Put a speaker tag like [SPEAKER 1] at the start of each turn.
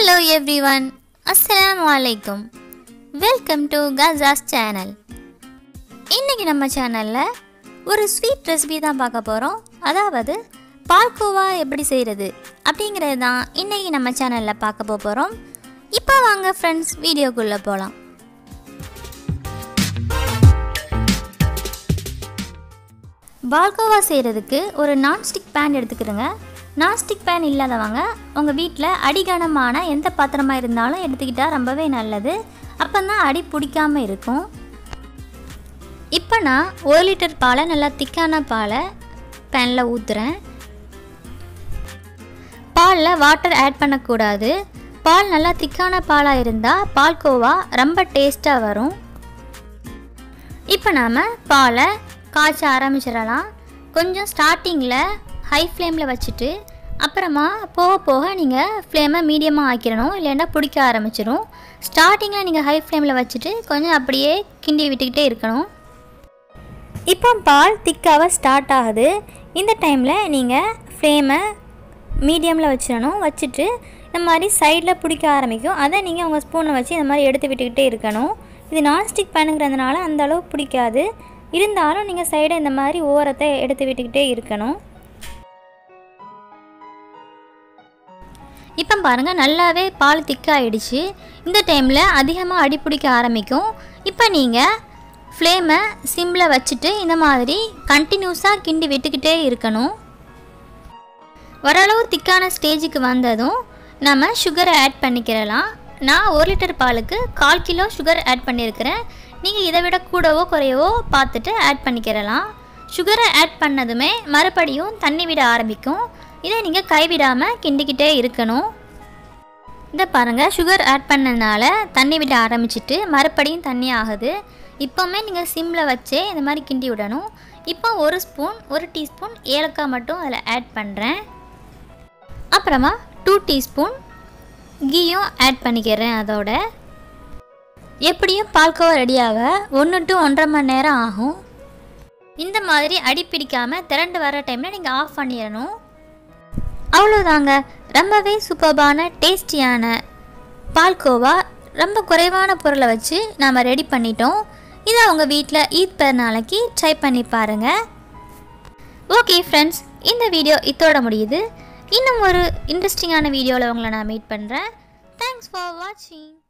[SPEAKER 1] hello everyone அஸ்ஸலாமு அலைக்கும் welcome to கசாஸ் channel இன்னைக்கு நம்ம சேனலில் ஒரு ஸ்வீட் ரெசிபி தான் பார்க்க போகிறோம் அதாவது பால்கோவா எப்படி செய்கிறது அப்படிங்கிறது தான் இன்னைக்கு நம்ம சேனலில் பார்க்க போகிறோம் இப்போ வாங்க ஃப்ரெண்ட்ஸ் வீடியோக்குள்ளே போகலாம் பால்கோவா செய்கிறதுக்கு ஒரு நான்ஸ்டிக் பேன் எடுத்துக்கிறோங்க நான்ஸ்டிக் பேன் இல்லாதவங்க உங்கள் வீட்டில் அடிகனமான எந்த பாத்திரமாக இருந்தாலும் எடுத்துக்கிட்டால் ரொம்பவே நல்லது அப்போ தான் அடி பிடிக்காமல் இருக்கும் இப்போ நான் ஒரு லிட்டர் பாலை நல்லா திக்கான பாலை பேனில் ஊற்றுறேன் பாலில் வாட்டர் ஆட் பண்ணக்கூடாது பால் நல்லா திக்கான பாலாக இருந்தால் பால்கோவா ரொம்ப டேஸ்ட்டாக வரும் இப்போ நாம் பாலை காய்ச்ச ஆரம்பிச்சிடலாம் கொஞ்சம் ஸ்டார்டிங்கில் ஹை ஃப்ளேமில் வச்சுட்டு அப்புறமா போக போக நீங்கள் ஃப்ளேமை மீடியமாக ஆக்கிடணும் இல்லைன்னா பிடிக்க ஆரம்பிச்சிடும் ஸ்டார்டிங்கில் நீங்கள் ஹை ஃப்ளேமில் வச்சுட்டு கொஞ்சம் அப்படியே கிண்டி விட்டுக்கிட்டே இருக்கணும் இப்போ பால் திக்காக ஸ்டார்ட் ஆகுது இந்த டைமில் நீங்கள் ஃப்ளேமை மீடியமில் வச்சிடணும் வச்சுட்டு இந்த மாதிரி சைடில் பிடிக்க ஆரம்பிக்கும் அதை நீங்கள் உங்கள் ஸ்பூனை வச்சு இந்த மாதிரி எடுத்து விட்டுக்கிட்டே இருக்கணும் இது நான்ஸ்டிக் பேனுங்கிறதுனால அந்த அளவு பிடிக்காது இருந்தாலும் நீங்கள் சைடை இந்த மாதிரி ஓரத்தை எடுத்து விட்டுக்கிட்டே இருக்கணும் இப்போ பாருங்கள் நல்லாவே பால் திக்காயிடுச்சு இந்த டைமில் அதிகமாக அடி பிடிக்க ஆரம்பிக்கும் இப்போ நீங்கள் ஃப்ளேமை சிம்மில் வச்சுட்டு இந்த மாதிரி கண்டினியூஸாக கிண்டி விட்டுக்கிட்டே இருக்கணும் ஓரளவு திக்கான ஸ்டேஜுக்கு வந்ததும் நம்ம சுகரை ஆட் பண்ணிக்கிறலாம் நான் ஒரு லிட்டர் பாலுக்கு கால் கிலோ சுகர் ஆட் பண்ணியிருக்கிறேன் நீங்கள் இதை விட கூடவோ குறையவோ பார்த்துட்டு ஆட் பண்ணிக்கிறலாம் சுகரை ஆட் பண்ணதுமே மறுபடியும் தண்ணி விட ஆரம்பிக்கும் இதை நீங்கள் கைவிடாமல் கிண்டிக்கிட்டே இருக்கணும் இதை பாருங்கள் சுகர் ஆட் பண்ணனால தண்ணி விட ஆரம்பிச்சிட்டு மறுபடியும் தண்ணி ஆகுது இப்போவுமே நீங்கள் சிம்மில் வச்சே இந்த மாதிரி கிண்டி விடணும் இப்போ ஒரு ஸ்பூன் ஒரு டீஸ்பூன் ஏலக்காய் மட்டும் அதில் ஆட் பண்ணுறேன் அப்புறமா டூ டீஸ்பூன் கீயும் ஆட் பண்ணிக்கிறேன் அதோட எப்படியும் பால்கோவா ரெடியாக ஒன்று டு ஒன்றரை மணி நேரம் ஆகும் இந்த மாதிரி அடி பிடிக்காமல் திரண்டு வர டைமில் நீங்கள் ஆஃப் பண்ணிடணும் அவ்வளோதாங்க ரொம்பவே சூப்பர்பான டேஸ்டியான பால்கோவா ரொம்ப குறைவான பொருளை வச்சு நாம் ரெடி பண்ணிட்டோம் இதை உங்கள் வீட்டில் ஈத் பிறநாளைக்கு ட்ரை பண்ணி பாருங்கள் ஓகே ஃப்ரெண்ட்ஸ் இந்த வீடியோ இத்தோட முடியுது இன்னும் ஒரு இன்ட்ரெஸ்டிங்கான வீடியோவில் உங்களை நான் மீட் பண்ணுறேன் தேங்க்ஸ் ஃபார் வாட்சிங்